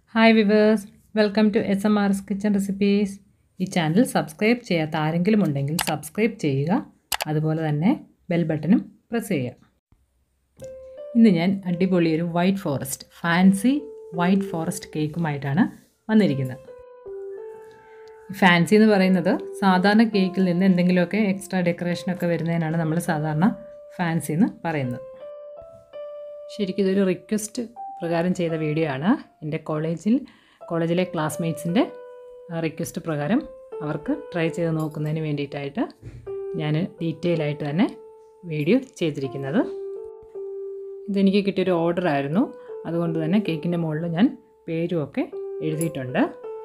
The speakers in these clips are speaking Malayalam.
hi viewers welcome to S M R S kitchen recipes ഈ ചാനൽ സബ്സ്ക്രൈബ് ചെയ്യാത്ത ആരെങ്കിലും ഉണ്ടെങ്കിൽ സബ്സ്ക്രൈബ് ചെയ്യുക അതുപോലെ തന്നെ ബെൽ ബട്ടണും പ്രസ് ചെയ്യുക ഇന്ന് ഞാൻ അടിപൊളി ഒരു white forest fancy white forest കേക്കുമായിട്ടാണ് വന്നിരിക്കുന്നത് ഫാൻസി എന്ന് പറയുന്നത് സാധാരണ കേക്കിൽ നിന്ന് എന്തെങ്കിലുമൊക്കെ എക്സ്ട്രാ ഡെക്കറേഷനൊക്കെ വരുന്നതിനാണ് നമ്മൾ സാധാരണ ഫാൻസി എന്ന് പറയുന്നത് ശരിക്കും ഇതൊരു റിക്വസ്റ്റ് പ്രകാരം ചെയ്ത വീഡിയോ ആണ് എൻ്റെ കോളേജിൽ കോളേജിലെ ക്ലാസ്മേറ്റ്സിൻ്റെ റിക്വസ്റ്റ് പ്രകാരം അവർക്ക് ട്രൈ ചെയ്ത് നോക്കുന്നതിന് വേണ്ടിയിട്ടായിട്ട് ഞാൻ ഡീറ്റെയിൽ ആയിട്ട് തന്നെ വീഡിയോ ചെയ്തിരിക്കുന്നത് ഇതെനിക്ക് കിട്ടിയൊരു ഓർഡർ ആയിരുന്നു അതുകൊണ്ട് തന്നെ കേക്കിൻ്റെ മുകളിൽ ഞാൻ പേരും ഒക്കെ എഴുതിയിട്ടുണ്ട്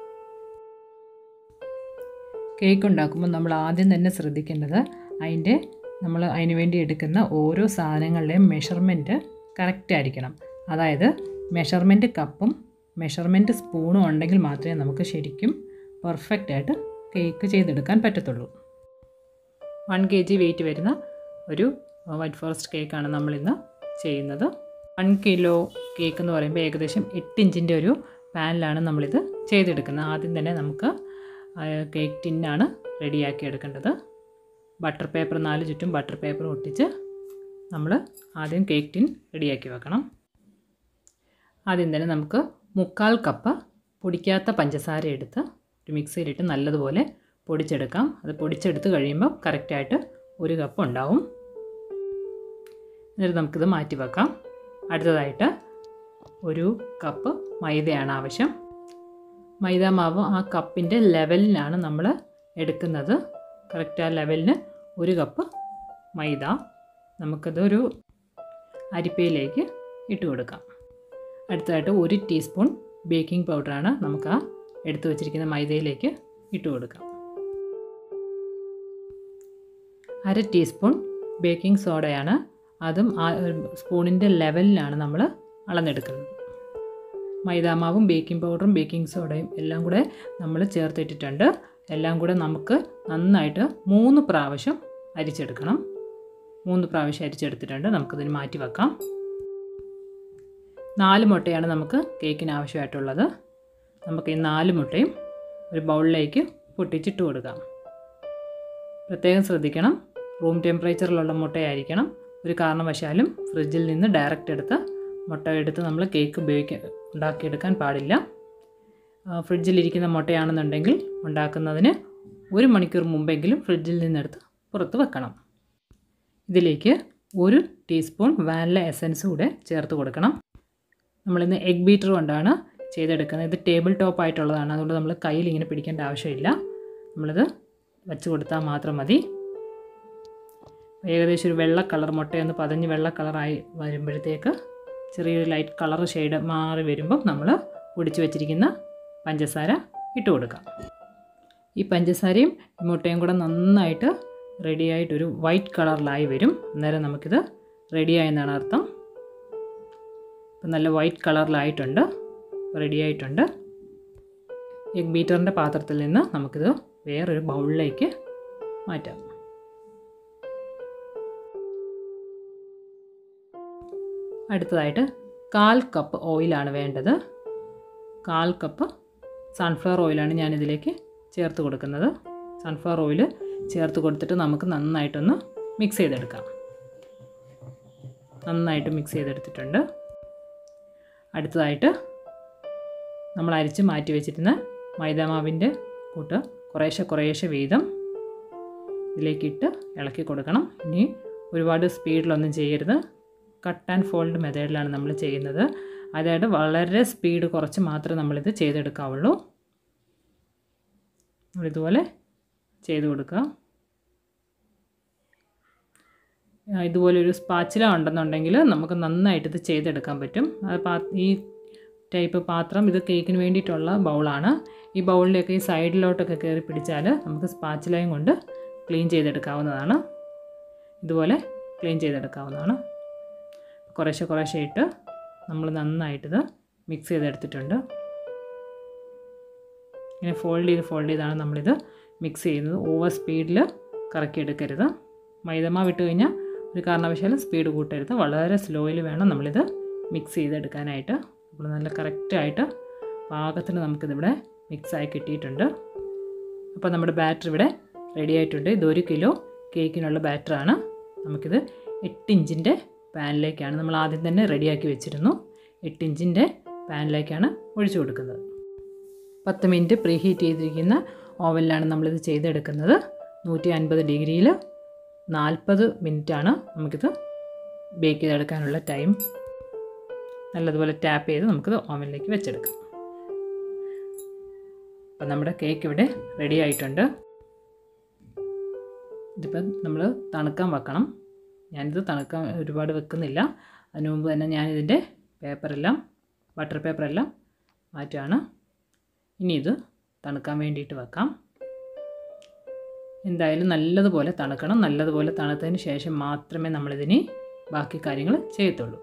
കേക്ക് ഉണ്ടാക്കുമ്പോൾ നമ്മൾ ആദ്യം തന്നെ ശ്രദ്ധിക്കേണ്ടത് അതിൻ്റെ നമ്മൾ അതിന് വേണ്ടി എടുക്കുന്ന ഓരോ സാധനങ്ങളുടെയും മെഷർമെൻറ്റ് കറക്റ്റ് ആയിരിക്കണം അതായത് മെഷർമെൻറ്റ് കപ്പും മെഷർമെൻറ്റ് സ്പൂണും ഉണ്ടെങ്കിൽ മാത്രമേ നമുക്ക് ശരിക്കും പെർഫെക്റ്റ് ആയിട്ട് കേക്ക് ചെയ്തെടുക്കാൻ പറ്റത്തുള്ളൂ വൺ കെ ജി വെയിറ്റ് വരുന്ന ഒരു വൈറ്റ് ഫോറസ്റ്റ് കേക്കാണ് നമ്മളിന്ന് ചെയ്യുന്നത് വൺ കിലോ കേക്ക് എന്ന് പറയുമ്പോൾ ഏകദേശം എട്ട് ഇഞ്ചിൻ്റെ ഒരു പാനിലാണ് നമ്മളിത് ചെയ്തെടുക്കുന്നത് ആദ്യം തന്നെ നമുക്ക് കേക്ക് ടിന്നാണ് റെഡിയാക്കി എടുക്കേണ്ടത് ബട്ടർ പേപ്പർ നാല് ചുറ്റും ബട്ടർ പേപ്പർ ഒട്ടിച്ച് നമ്മൾ ആദ്യം കേക്ക് ടിൻ റെഡിയാക്കി വെക്കണം ആദ്യം തന്നെ നമുക്ക് മുക്കാൽ കപ്പ് പൊടിക്കാത്ത പഞ്ചസാര എടുത്ത് ഒരു മിക്സിയിലിട്ട് നല്ലതുപോലെ പൊടിച്ചെടുക്കാം അത് പൊടിച്ചെടുത്ത് കഴിയുമ്പോൾ കറക്റ്റായിട്ട് ഒരു കപ്പ് ഉണ്ടാവും എന്നിട്ട് നമുക്കിത് മാറ്റി വെക്കാം അടുത്തതായിട്ട് ഒരു കപ്പ് മൈദയാണ് ആവശ്യം മൈദ മാവ് ആ കപ്പിൻ്റെ ലെവലിനാണ് നമ്മൾ എടുക്കുന്നത് കറക്റ്റ് ആ ലെവലിന് ഒരു കപ്പ് മൈദ നമുക്കതൊരു അരിപ്പയിലേക്ക് ഇട്ട് കൊടുക്കാം അടുത്തതായിട്ട് ഒരു ടീസ്പൂൺ ബേക്കിംഗ് പൗഡറാണ് നമുക്ക് ആ എടുത്തു വച്ചിരിക്കുന്ന മൈദയിലേക്ക് ഇട്ട് കൊടുക്കാം അര ടീസ്പൂൺ ബേക്കിംഗ് സോഡയാണ് അതും ആ സ്പൂണിൻ്റെ ലെവലിലാണ് നമ്മൾ അളന്നെടുക്കുന്നത് മൈദാമാവും ബേക്കിംഗ് പൗഡറും ബേക്കിംഗ് സോഡയും എല്ലാം കൂടെ നമ്മൾ ചേർത്തിട്ടിട്ടുണ്ട് എല്ലാം കൂടെ നമുക്ക് നന്നായിട്ട് മൂന്ന് പ്രാവശ്യം അരിച്ചെടുക്കണം മൂന്ന് പ്രാവശ്യം അരിച്ചെടുത്തിട്ടുണ്ട് നമുക്കതിന് മാറ്റി വെക്കാം നാല് മുട്ടയാണ് നമുക്ക് കേക്കിന് ആവശ്യമായിട്ടുള്ളത് നമുക്ക് ഈ നാല് മുട്ടയും ഒരു ബൗളിലേക്ക് പൊട്ടിച്ചിട്ട് കൊടുക്കാം പ്രത്യേകം ശ്രദ്ധിക്കണം റൂം ടെമ്പറേച്ചറിലുള്ള മുട്ടയായിരിക്കണം ഒരു കാരണവശാലും ഫ്രിഡ്ജിൽ നിന്ന് ഡയറക്റ്റ് എടുത്ത് മുട്ട എടുത്ത് നമ്മൾ കേക്ക് ഉപയോഗിക്കാൻ ഉണ്ടാക്കിയെടുക്കാൻ പാടില്ല ഫ്രിഡ്ജിലിരിക്കുന്ന മുട്ടയാണെന്നുണ്ടെങ്കിൽ ഉണ്ടാക്കുന്നതിന് ഒരു മണിക്കൂർ മുമ്പെങ്കിലും ഫ്രിഡ്ജിൽ നിന്നെടുത്ത് പുറത്ത് വെക്കണം ഇതിലേക്ക് ഒരു ടീസ്പൂൺ വാനില എസൻസ് കൂടെ ചേർത്ത് കൊടുക്കണം നമ്മളിന്ന് എഗ് ബീറ്റർ കൊണ്ടാണ് ചെയ്തെടുക്കുന്നത് ഇത് ടേബിൾ ടോപ്പ് ആയിട്ടുള്ളതാണ് അതുകൊണ്ട് നമ്മൾ കയ്യിൽ ഇങ്ങനെ പിടിക്കേണ്ട ആവശ്യമില്ല നമ്മളിത് വെച്ച് കൊടുത്താൽ മാത്രം മതി ഏകദേശം ഒരു വെള്ള കളർ മുട്ടയൊന്ന് പതഞ്ഞ് വെള്ള കളറായി വരുമ്പോഴത്തേക്ക് ചെറിയൊരു ലൈറ്റ് കളർ ഷെയ്ഡ് മാറി വരുമ്പം നമ്മൾ പൊടിച്ച് വെച്ചിരിക്കുന്ന പഞ്ചസാര ഇട്ട് കൊടുക്കാം ഈ പഞ്ചസാരയും മുട്ടയും കൂടെ നന്നായിട്ട് റെഡിയായിട്ടൊരു വൈറ്റ് കളറിലായി വരും അന്നേരം നമുക്കിത് റെഡിയായെന്നാണ് അർത്ഥം ഇപ്പം നല്ല വൈറ്റ് കളറിലായിട്ടുണ്ട് റെഡിയായിട്ടുണ്ട് എഗ് ബീറ്ററിൻ്റെ പാത്രത്തിൽ നിന്ന് നമുക്കിത് വേറൊരു ബൗളിലേക്ക് മാറ്റാം അടുത്തതായിട്ട് കാൽ കപ്പ് ഓയിലാണ് വേണ്ടത് കാൽ കപ്പ് സൺഫ്ലവർ ഓയിലാണ് ഞാനിതിലേക്ക് ചേർത്ത് കൊടുക്കുന്നത് സൺഫ്ലവർ ഓയിൽ ചേർത്ത് കൊടുത്തിട്ട് നമുക്ക് നന്നായിട്ടൊന്ന് മിക്സ് ചെയ്തെടുക്കാം നന്നായിട്ട് മിക്സ് ചെയ്തെടുത്തിട്ടുണ്ട് അടുത്തതായിട്ട് നമ്മൾ അരിച്ച് മാറ്റി വെച്ചിരുന്ന മൈദാമാവിൻ്റെ കൂട്ട് കുറേശ്ശെ കുറേശ്ശെ വീതം ഇതിലേക്കിട്ട് ഇളക്കി കൊടുക്കണം ഇനി ഒരുപാട് സ്പീഡിലൊന്നും ചെയ്യരുത് കട്ട് ആൻഡ് ഫോൾഡ് മെത്തേഡിലാണ് നമ്മൾ ചെയ്യുന്നത് അതായത് വളരെ സ്പീഡ് കുറച്ച് മാത്രമേ നമ്മളിത് ചെയ്തെടുക്കാവുള്ളൂ നമ്മളിതുപോലെ ചെയ്ത് കൊടുക്കുക ഇതുപോലെ ഒരു സ്പാച്ചില ഉണ്ടെന്നുണ്ടെങ്കിൽ നമുക്ക് നന്നായിട്ട് ഇത് ചെയ്തെടുക്കാൻ പറ്റും അത് ഈ ടൈപ്പ് പാത്രം ഇത് കേക്കിന് വേണ്ടിയിട്ടുള്ള ബൗളാണ് ഈ ബൗളിലേക്ക് ഈ സൈഡിലോട്ടൊക്കെ കയറി പിടിച്ചാൽ നമുക്ക് സ്പാച്ചിലയും കൊണ്ട് ക്ലീൻ ചെയ്തെടുക്കാവുന്നതാണ് ഇതുപോലെ ക്ലീൻ ചെയ്തെടുക്കാവുന്നതാണ് കുറേശ്ശെ കുറേശ്ശെ ഇട്ട് നമ്മൾ നന്നായിട്ടിത് മിക്സ് ചെയ്തെടുത്തിട്ടുണ്ട് ഇങ്ങനെ ഫോൾഡ് ചെയ്ത് ഫോൾഡ് ചെയ്താണ് നമ്മളിത് മിക്സ് ചെയ്യുന്നത് ഓവർ സ്പീഡിൽ കറക്കി എടുക്കരുത് മൈദമാവ് ഇട്ട് കഴിഞ്ഞാൽ ഒരു കാരണവശാലും സ്പീഡ് കൂട്ടരുത് വളരെ സ്ലോയിൽ വേണം നമ്മളിത് മിക്സ് ചെയ്തെടുക്കാനായിട്ട് അപ്പോൾ നല്ല കറക്റ്റായിട്ട് പാകത്തിന് നമുക്കിതിവിടെ മിക്സായി കിട്ടിയിട്ടുണ്ട് അപ്പോൾ നമ്മുടെ ബാറ്റർ ഇവിടെ റെഡി ആയിട്ടുണ്ട് ഇത് ഒരു കിലോ കേക്കിനുള്ള ബാറ്ററാണ് നമുക്കിത് എട്ട് ഇഞ്ചിൻ്റെ പാനിലേക്കാണ് നമ്മൾ ആദ്യം തന്നെ റെഡിയാക്കി വെച്ചിരുന്നു എട്ട് ഇഞ്ചിൻ്റെ പാനിലേക്കാണ് ഒഴിച്ചു കൊടുക്കുന്നത് പത്ത് മിനിറ്റ് പ്രീ ഹീറ്റ് ചെയ്തിരിക്കുന്ന ഓവനിലാണ് നമ്മളിത് ചെയ്തെടുക്കുന്നത് നൂറ്റി അൻപത് ഡിഗ്രിയിൽ നാൽപ്പത് മിനിറ്റാണ് നമുക്കിത് ബേക്ക് ചെയ്തെടുക്കാനുള്ള ടൈം നല്ലതുപോലെ ടാപ്പ് ചെയ്ത് നമുക്കിത് ഓവനിലേക്ക് വെച്ചെടുക്കാം അപ്പം നമ്മുടെ കേക്ക് ഇവിടെ റെഡി ആയിട്ടുണ്ട് ഇതിപ്പം നമ്മൾ തണുക്കാൻ വെക്കണം ഞാനിത് തണുക്കാൻ ഒരുപാട് വെക്കുന്നില്ല അതിനു മുമ്പ് തന്നെ ഞാനിതിൻ്റെ പേപ്പറെല്ലാം ബട്ടർ പേപ്പറെല്ലാം മാറ്റുകയാണ് ഇനി ഇത് തണുക്കാൻ വേണ്ടിയിട്ട് വെക്കാം എന്തായാലും നല്ലതുപോലെ തണുക്കണം നല്ലതുപോലെ തണുത്തതിന് ശേഷം മാത്രമേ നമ്മളിതിന് ബാക്കി കാര്യങ്ങൾ ചെയ്യത്തുള്ളൂ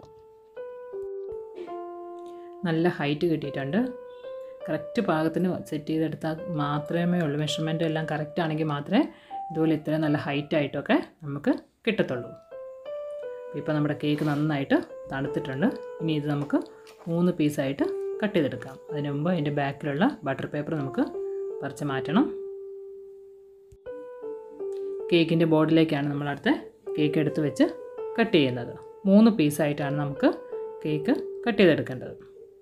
നല്ല ഹൈറ്റ് കിട്ടിയിട്ടുണ്ട് കറക്റ്റ് പാകത്തിന് സെറ്റ് ചെയ്തെടുത്താൽ മാത്രമേ ഉള്ളൂ മെഷർമെൻറ്റും എല്ലാം കറക്റ്റ് ആണെങ്കിൽ മാത്രമേ ഇതുപോലെ ഇത്രയും നല്ല ഹൈറ്റ് ആയിട്ടൊക്കെ നമുക്ക് കിട്ടത്തുള്ളൂ ഇപ്പോൾ നമ്മുടെ കേക്ക് നന്നായിട്ട് തണുത്തിട്ടുണ്ട് ഇനി ഇത് നമുക്ക് മൂന്ന് പീസായിട്ട് കട്ട് ചെയ്തെടുക്കാം അതിന് മുമ്പ് അതിൻ്റെ ബാക്കിലുള്ള ബട്ടർ പേപ്പർ നമുക്ക് പറിച്ച് മാറ്റണം കേക്കിൻ്റെ ബോർഡിലേക്കാണ് നമ്മൾ അടുത്ത കേക്ക് എടുത്ത് വെച്ച് കട്ട് ചെയ്യുന്നത് മൂന്ന് പീസായിട്ടാണ് നമുക്ക് കേക്ക് കട്ട് ചെയ്തെടുക്കേണ്ടത്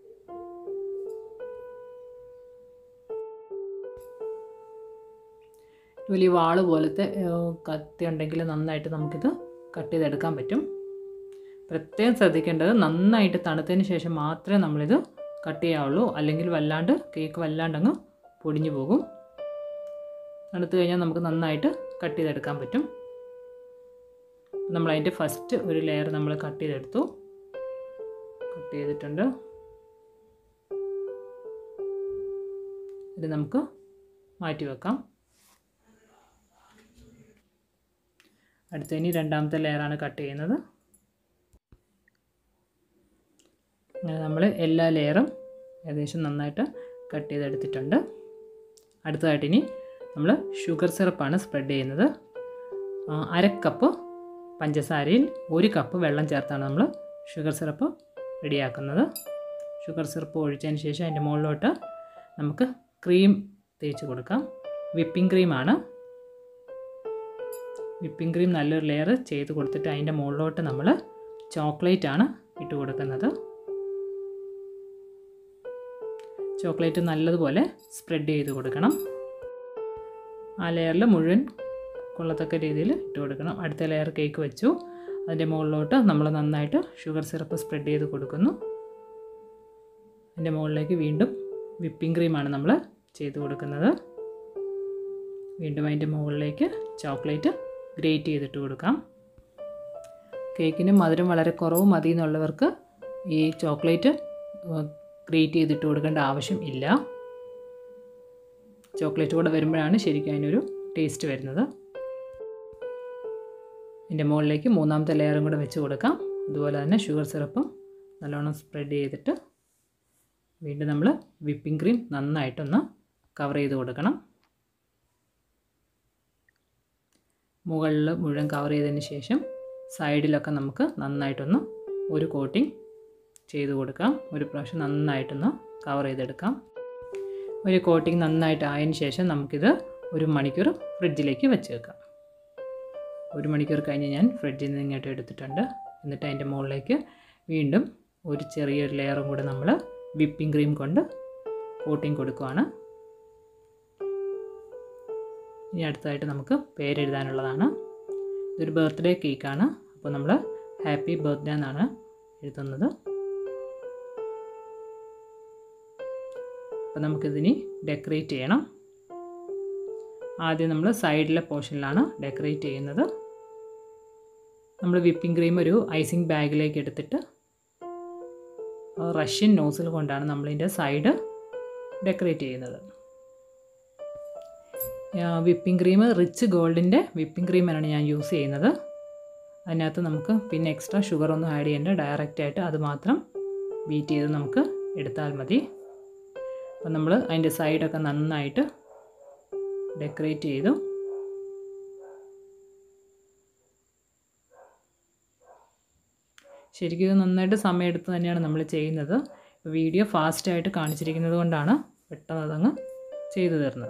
വലിയ വാള് പോലത്തെ കത്തി ഉണ്ടെങ്കിൽ നന്നായിട്ട് നമുക്കിത് കട്ട് ചെയ്തെടുക്കാൻ പറ്റും പ്രത്യേകം ശ്രദ്ധിക്കേണ്ടത് നന്നായിട്ട് തണുത്തതിന് ശേഷം മാത്രമേ നമ്മളിത് കട്ട് ചെയ്യാവുള്ളൂ അല്ലെങ്കിൽ വല്ലാണ്ട് കേക്ക് വല്ലാണ്ട് അങ്ങ് പൊടിഞ്ഞു പോകും തണുത്ത് കഴിഞ്ഞാൽ നമുക്ക് നന്നായിട്ട് കട്ട് ചെയ്തെടുക്കാൻ പറ്റും നമ്മൾ അതിൻ്റെ ഫസ്റ്റ് ഒരു ലെയർ നമ്മൾ കട്ട് ചെയ്തെടുത്തു കട്ട് ചെയ്തിട്ടുണ്ട് ഇത് നമുക്ക് മാറ്റി വെക്കാം അടുത്ത ഇനി രണ്ടാമത്തെ ലെയറാണ് കട്ട് ചെയ്യുന്നത് അങ്ങനെ നമ്മൾ എല്ലാ ലെയറും ഏകദേശം നന്നായിട്ട് കട്ട് ചെയ്തെടുത്തിട്ടുണ്ട് അടുത്തതായിട്ട് ഇനി നമ്മൾ ഷുഗർ സിറപ്പാണ് സ്പ്രെഡ് ചെയ്യുന്നത് അര കപ്പ് പഞ്ചസാരയിൽ ഒരു കപ്പ് വെള്ളം ചേർത്താണ് നമ്മൾ ഷുഗർ സിറപ്പ് റെഡിയാക്കുന്നത് ഷുഗർ സിറപ്പ് ഒഴിച്ചതിന് ശേഷം അതിൻ്റെ മുകളിലോട്ട് നമുക്ക് ക്രീം തേച്ച് കൊടുക്കാം വിപ്പിംഗ് ക്രീമാണ് വിപ്പിംഗ് ക്രീം നല്ലൊരു ലെയർ ചെയ്ത് കൊടുത്തിട്ട് അതിൻ്റെ മുകളിലോട്ട് നമ്മൾ ചോക്ലേറ്റ് ആണ് ഇട്ട് കൊടുക്കുന്നത് ചോക്ലേറ്റ് നല്ലതുപോലെ സ്പ്രെഡ് ചെയ്ത് കൊടുക്കണം ആ ലെയറിൽ മുഴുവൻ കൊള്ളത്തക്ക രീതിയിൽ ഇട്ട് കൊടുക്കണം അടുത്ത ലെയർ കേക്ക് വെച്ചു അതിൻ്റെ മുകളിലോട്ട് നമ്മൾ നന്നായിട്ട് ഷുഗർ സിറപ്പ് സ്പ്രെഡ് ചെയ്ത് കൊടുക്കുന്നു അതിൻ്റെ മുകളിലേക്ക് വീണ്ടും വിപ്പിംഗ് ക്രീമാണ് നമ്മൾ ചെയ്ത് കൊടുക്കുന്നത് വീണ്ടും അതിൻ്റെ മുകളിലേക്ക് ചോക്ലേറ്റ് ഗ്രേറ്റ് ചെയ്തിട്ട് കൊടുക്കാം കേക്കിന് മധുരം വളരെ കുറവ് മതി എന്നുള്ളവർക്ക് ഈ ചോക്ലേറ്റ് ഗ്രേറ്റ് ചെയ്തിട്ട് കൊടുക്കേണ്ട ആവശ്യം ഇല്ല ചോക്ലേറ്റ് കൂടെ വരുമ്പോഴാണ് ശരിക്കും അതിനൊരു ടേസ്റ്റ് വരുന്നത് ഇതിൻ്റെ മുകളിലേക്ക് മൂന്നാമത്തെ ലെയറും കൂടെ വെച്ച് കൊടുക്കാം അതുപോലെ തന്നെ ഷുഗർ സിറപ്പും നല്ലോണം സ്പ്രെഡ് ചെയ്തിട്ട് വീണ്ടും നമ്മൾ വിപ്പിംഗ് ക്രീം നന്നായിട്ടൊന്ന് കവർ ചെയ്ത് കൊടുക്കണം മുകളിൽ മുഴുവൻ കവർ ചെയ്തതിന് ശേഷം സൈഡിലൊക്കെ നമുക്ക് നന്നായിട്ടൊന്ന് ഒരു കോട്ടിംഗ് ചെയ്ത് കൊടുക്കാം ഒരു പ്രാവശ്യം നന്നായിട്ടൊന്ന് കവർ ചെയ്തെടുക്കാം ഒരു കോട്ടിംഗ് നന്നായിട്ട് ആയതിന് ശേഷം നമുക്കിത് ഒരു മണിക്കൂർ ഫ്രിഡ്ജിലേക്ക് വെച്ച് വെക്കാം ഒരു മണിക്കൂർ കഴിഞ്ഞ് ഞാൻ ഫ്രിഡ്ജിൽ നിന്ന് ഇങ്ങോട്ട് എടുത്തിട്ടുണ്ട് എന്നിട്ട് അതിൻ്റെ മുകളിലേക്ക് വീണ്ടും ഒരു ചെറിയൊരു ലെയറും കൂടെ നമ്മൾ വിപ്പിംഗ് ക്രീം കൊണ്ട് കോട്ടിംഗ് കൊടുക്കുവാണ് ഇനി അടുത്തതായിട്ട് നമുക്ക് പേരെഴുതാനുള്ളതാണ് ഇതൊരു ബർത്ത്ഡേ കേക്കാണ് അപ്പോൾ നമ്മൾ ഹാപ്പി ബർത്ത്ഡേ എന്നാണ് എഴുതുന്നത് അപ്പോൾ നമുക്കിതിനി ഡെക്കറേറ്റ് ചെയ്യണം ആദ്യം നമ്മൾ സൈഡിലെ പോർഷനിലാണ് ഡെക്കറേറ്റ് ചെയ്യുന്നത് നമ്മൾ വിപ്പിംഗ് ക്രീം ഒരു ഐസിങ് ബാഗിലേക്ക് എടുത്തിട്ട് റഷ്യൻ നോസിൽ കൊണ്ടാണ് നമ്മളിതിൻ്റെ സൈഡ് ഡെക്കറേറ്റ് ചെയ്യുന്നത് വിപ്പിംഗ് ക്രീം റിച്ച് ഗോൾഡിൻ്റെ വിപ്പിംഗ് ക്രീമാണ് ഞാൻ യൂസ് ചെയ്യുന്നത് അതിനകത്ത് നമുക്ക് പിന്നെ എക്സ്ട്രാ ഷുഗർ ഒന്നും ആഡ് ചെയ്യേണ്ട ഡയറക്റ്റായിട്ട് അത് മാത്രം ബീറ്റ് ചെയ്ത് നമുക്ക് എടുത്താൽ മതി അപ്പം നമ്മൾ അതിൻ്റെ സൈഡൊക്കെ നന്നായിട്ട് ഡെക്കറേറ്റ് ചെയ്തു ശരിക്കും ഇത് നന്നായിട്ട് സമയമെടുത്ത് തന്നെയാണ് നമ്മൾ ചെയ്യുന്നത് വീഡിയോ ഫാസ്റ്റായിട്ട് കാണിച്ചിരിക്കുന്നത് കൊണ്ടാണ് പെട്ടെന്ന് അതങ്ങ് ചെയ്തു തരുന്നത്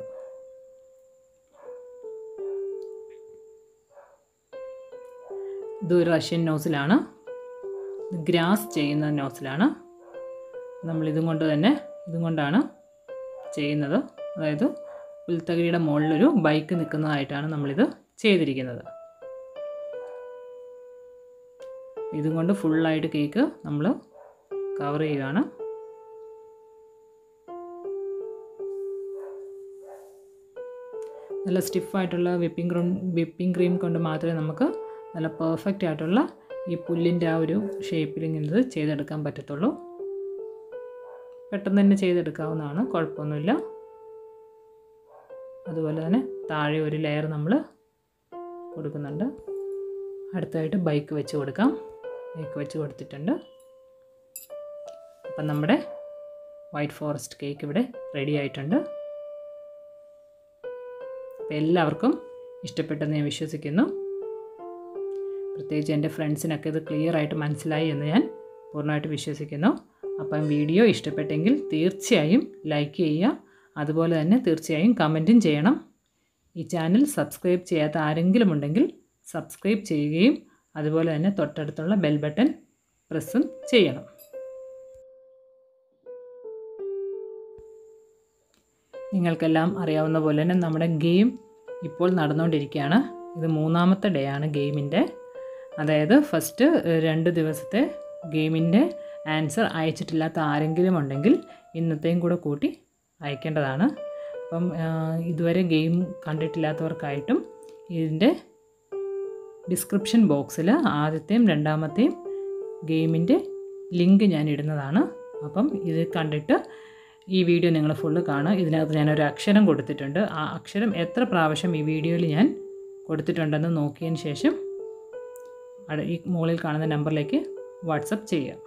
ഇതൊരു റഷ്യൻ നോസിലാണ് ഗ്രാസ് ചെയ്യുന്ന നോസിലാണ് നമ്മൾ ഇതും കൊണ്ട് തന്നെ ഇതും കൊണ്ടാണ് ചെയ്യുന്നത് അതായത് പുൽത്തകിരിയുടെ മുകളിലൊരു ബൈക്ക് നിൽക്കുന്നതായിട്ടാണ് നമ്മളിത് ചെയ്തിരിക്കുന്നത് ഇതും കൊണ്ട് ഫുള്ളായിട്ട് കേക്ക് നമ്മൾ കവർ ചെയ്യുകയാണ് നല്ല സ്റ്റിഫായിട്ടുള്ള വിപ്പിംഗ് ക്രീം വിപ്പിംഗ് ക്രീം കൊണ്ട് മാത്രമേ നമുക്ക് നല്ല പെർഫെക്റ്റ് ആയിട്ടുള്ള ഈ പുല്ലിൻ്റെ ആ ഒരു ഷേപ്പിൽ ഇങ്ങനെ ചെയ്തെടുക്കാൻ പറ്റത്തുള്ളൂ പെട്ടെന്ന് തന്നെ ചെയ്തെടുക്കാവുന്നതാണ് കുഴപ്പമൊന്നുമില്ല അതുപോലെ തന്നെ താഴെ ഒരു ലെയർ നമ്മൾ കൊടുക്കുന്നുണ്ട് അടുത്തായിട്ട് ബൈക്ക് വെച്ച് കൊടുക്കാം ബൈക്ക് വെച്ച് കൊടുത്തിട്ടുണ്ട് അപ്പം നമ്മുടെ വൈറ്റ് ഫോറസ്റ്റ് കേക്ക് ഇവിടെ റെഡി ആയിട്ടുണ്ട് അപ്പം എല്ലാവർക്കും ഇഷ്ടപ്പെട്ടെന്ന് ഞാൻ വിശ്വസിക്കുന്നു പ്രത്യേകിച്ച് എൻ്റെ ഫ്രണ്ട്സിനൊക്കെ ഇത് ക്ലിയർ ആയിട്ട് മനസ്സിലായി എന്ന് ഞാൻ പൂർണ്ണമായിട്ട് വിശ്വസിക്കുന്നു അപ്പം വീഡിയോ ഇഷ്ടപ്പെട്ടെങ്കിൽ തീർച്ചയായും ലൈക്ക് ചെയ്യുക അതുപോലെ തന്നെ തീർച്ചയായും കമൻറ്റും ചെയ്യണം ഈ ചാനൽ സബ്സ്ക്രൈബ് ചെയ്യാത്ത ആരെങ്കിലും ഉണ്ടെങ്കിൽ സബ്സ്ക്രൈബ് ചെയ്യുകയും അതുപോലെ തന്നെ തൊട്ടടുത്തുള്ള ബെൽ ബട്ടൺ പ്രസ്സും ചെയ്യണം നിങ്ങൾക്കെല്ലാം അറിയാവുന്ന പോലെ തന്നെ നമ്മുടെ ഗെയിം ഇപ്പോൾ നടന്നുകൊണ്ടിരിക്കുകയാണ് ഇത് മൂന്നാമത്തെ ഡേ ആണ് ഗെയിമിൻ്റെ അതായത് ഫസ്റ്റ് രണ്ട് ദിവസത്തെ ഗെയിമിൻ്റെ ആൻസർ അയച്ചിട്ടില്ലാത്ത ആരെങ്കിലും ഉണ്ടെങ്കിൽ ഇന്നത്തെയും കൂടെ കൂട്ടി അയക്കേണ്ടതാണ് അപ്പം ഇതുവരെ ഗെയിം കണ്ടിട്ടില്ലാത്തവർക്കായിട്ടും ഇതിൻ്റെ ഡിസ്ക്രിപ്ഷൻ ബോക്സിൽ ആദ്യത്തെയും രണ്ടാമത്തെയും ഗെയിമിൻ്റെ ലിങ്ക് ഞാൻ ഇടുന്നതാണ് അപ്പം ഇത് കണ്ടിട്ട് ഈ വീഡിയോ നിങ്ങൾ ഫുള്ള് കാണുക ഇതിനകത്ത് ഞാനൊരു അക്ഷരം കൊടുത്തിട്ടുണ്ട് ആ അക്ഷരം എത്ര പ്രാവശ്യം ഈ വീഡിയോയിൽ ഞാൻ കൊടുത്തിട്ടുണ്ടെന്ന് നോക്കിയതിന് ശേഷം ഈ മുകളിൽ കാണുന്ന നമ്പറിലേക്ക് വാട്സപ്പ് ചെയ്യുക